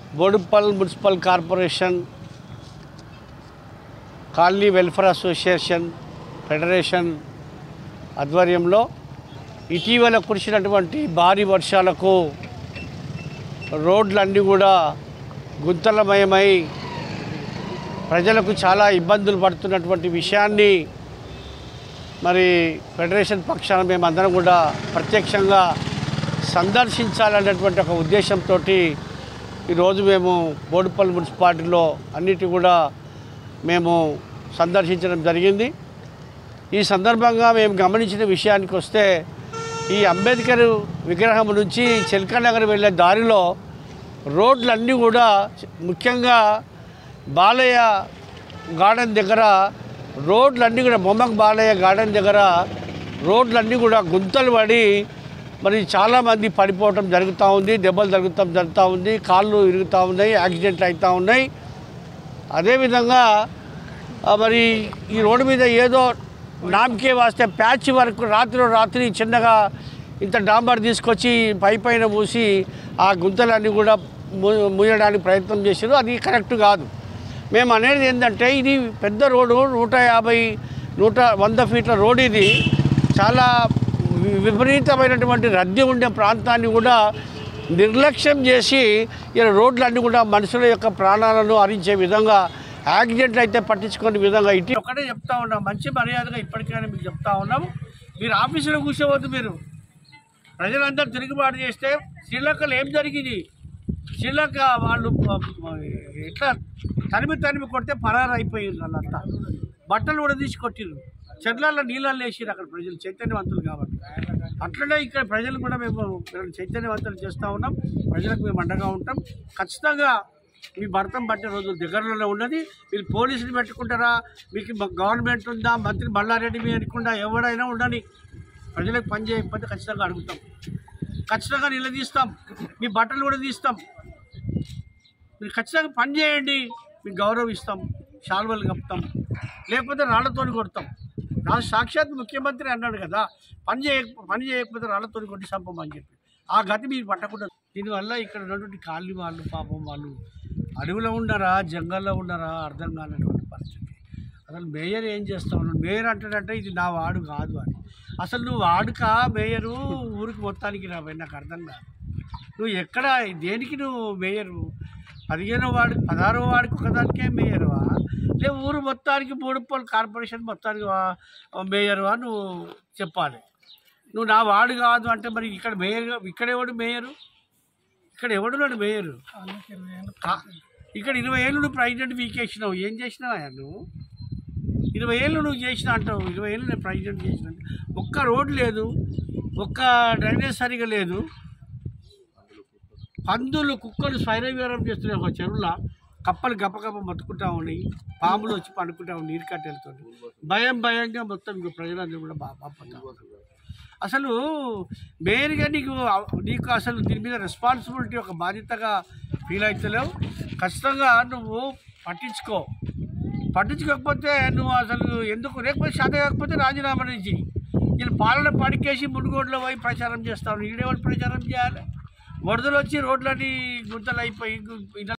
Boduppal municipal corporation colony welfare association federation ఆధ్వర్యంలో ఇటీవల కురిసినటువంటి భారీ వర్షాలకు రోడ్లన్నీ కూడా గుంతలమయమై ప్రజలకు చాలా ఇబ్బందులు పడుతున్నటువంటి విషయాన్ని మరి ఫెడరేషన్ పక్షాన మేమందరం కూడా ప్రత్యక్షంగా సందర్శించాలనేటువంటి ఒక ఉద్దేశంతో ఈరోజు మేము బోడుపల్లి మున్సిపాలిటీలో అన్నిటి కూడా మేము సందర్శించడం జరిగింది ఈ సందర్భంగా మేము గమనించిన విషయానికి వస్తే ఈ అంబేద్కర్ విగ్రహం నుంచి చిల్కానగర్ వెళ్ళే దారిలో రోడ్లన్నీ కూడా ముఖ్యంగా బాలయ్య గార్డెన్ దగ్గర రోడ్లన్నీ కూడా బొమ్మక్ బాలయ్య గార్డెన్ దగ్గర రోడ్లన్నీ కూడా గుంతలు పడి మరి చాలామంది పడిపోవటం జరుగుతూ ఉంది దెబ్బలు జరుగుతాం జరుగుతూ ఉంది కాళ్ళు ఇరుగుతూ ఉన్నాయి యాక్సిడెంట్లు అవుతూ ఉన్నాయి అదేవిధంగా ఆ, మరి ఈ రోడ్డు మీద ఏదో నామకే వాస్తే ప్యాచ్ వరకు రాత్రి రాత్రి చిన్నగా ఇంత డాంబర్ తీసుకొచ్చి పై పైన మూసి ఆ గుంతలన్నీ కూడా మూ- మూయడానికి ప్రయత్నం చేశారు అది కరెక్ట్ కాదు మేము అనేది ఏంటంటే ఇది పెద్ద రోడ్డు నూట యాభై నూట వంద ఫీట్ల రోడ్ ఇది చాలా వి- విపరీతమైనటువంటి రద్దీ ఉండే ప్రాంతాన్ని కూడా నిర్లక్ష్యం చేసి ఇలా రోడ్లన్నీ కూడా మనుషుల యొక్క ప్రాణాలను హరించే విధంగా యాక్సిడెంట్లు అయితే పట్టించుకునే విధంగా ఇటు ఒకటే చెప్తా ఉన్నాం మంచి మర్యాదగా ఇప్పటికైనా మీకు చెప్తా ఉన్నాం మీరు ఆఫీసులో కూర్చోవద్దు మీరు ప్రజలందరూ తిరుగుబాటు చేస్తే శ్రీలంకలో ఏం జరిగింది శ్రీలంక వాళ్ళు ప- ఎట్లా తరిమి తరిమి కొడితే పరారు అయిపోయింది వాళ్ళంతా బట్టలు కూడా తీసి కొట్టిర్రు చెట్లలో నీళ్ళల్లో వేసిర్రు అక్కడ ప్రజలు చైతన్యవంతులు కాబట్టి అట్లనే ఇక్కడ ప్రజలు కూడా మేము వీళ్ళని చైతన్యవంతులు చేస్తూ ఉన్నాం ప్రజలకు మేము అండగా ఉంటాం ఖచ్చితంగా మీ భర్తం పట్టే రోజులు దగ్గరలో ఉన్నది మీరు పోలీసులు పెట్టుకుంటారా మీకు మ- గవర్నమెంట్ ఉందా మంత్రి బళ్ళారెడ్డి మీ అనుకుంటా ఎవడైనా ఉండని ప్రజలకు పని చేయకపోతే ఖచ్చితంగా అడుగుతాం ఖచ్చితంగా నిలదీస్తాం మీ బట్టలు కూడా తీస్తాం మీరు ఖచ్చితంగా పని చేయండి మీకు గౌరవిస్తాం శాల్వలు కప్పుతాం లేకపోతే రాళ్లతోని కొడతాం రాష్ట్ర సాక్షాత్ ముఖ్యమంత్రి అన్నాడు కదా పని చేయ పని చేయకపోతే రాళ్లతోని కొట్టి చంపమని చెప్పి ఆ గతి మీరు పట్టకుండా దీనివల్ల ఇక్కడ ఉన్నటువంటి కాలనీ వాళ్ళు పాపం వాళ్ళు అడవిలో ఉన్నారా జంగల్లో ఉన్నారా అర్థం కానటువంటి పరిస్థితి అసలు మేయర్ ఏం చేస్తా ఉన్నాడు మేయర్ అంటాడంటే ఇది నా వాడు కాదు అని అసలు నువ్వు వాడుక మేయరు ఊరికి మొత్తానికి రాబోయే నాకు అర్థం కాదు నువ్వు ఎక్కడ దేనికి నువ్వు మేయరు పదిహేనో వాడు పదహారో వాడికి ఒకదానికే మేయరువా లే ఊరు మొత్తానికి మూడుపల్లి కార్పొరేషన్ మొత్తానికి వా- మేయరువా నువ్వు చెప్పాలి నువ్వు నా వాడు కాదు అంటే మరి ఇక్కడ మేయర్ ఇక్కడ ఎవడు మేయరు ఇక్కడ ఎవడు నాడు మేయరు కా- ఇక్కడ ఇరవై ఏళ్ళు నువ్వు ప్రెసిడెంట్ వీకేసినావు ఏం చేసినావా నువ్వు ఇరవై ఏళ్ళు నువ్వు చేసిన అంటావు ఇరవై ఏళ్ళు నేను ప్రెసిడెంట్ చేసిన అంటే ఒక్క రోడ్ లేదు ఒక్క డ్రైనేజ్ సరిగా లేదు పందులు కుక్కలు స్వైరవిహారం చేస్తున్నాయి ఒక చెరువులో కప్పలు గప్పగప్ప మొత్తుకుంటా ఉన్నాయి పాములు వచ్చి పండుకుంటా ఉన్నాయి నీరు కట్టెలతో భయం భయంగా మొత్తం ఇంకో ప్రజలందరూ కూడా బాగా బాగుపడతా ఉన్నారు. అసలు మేయర్గా నీకు నీకు అసలు దీని మీద రెస్పాన్సిబిలిటీ ఒక బాధ్యతగా ఫీల్ అవుతలేవు ఖచ్చితంగా నువ్వు పట్టించుకో పట్టించుకోకపోతే నువ్వు అసలు ఎందుకు లేకపోతే శాత కాకపోతే రాజీనామా నుంచి వీళ్ళు పాలన పడికేసి మునుగోడులో పోయి ప్రచారం చేస్తాను ఈడేవాళ్ళు ప్రచారం చేయాలి వరదలు వచ్చి రోడ్లన్నీ గుంతలు అయిపోయి గు-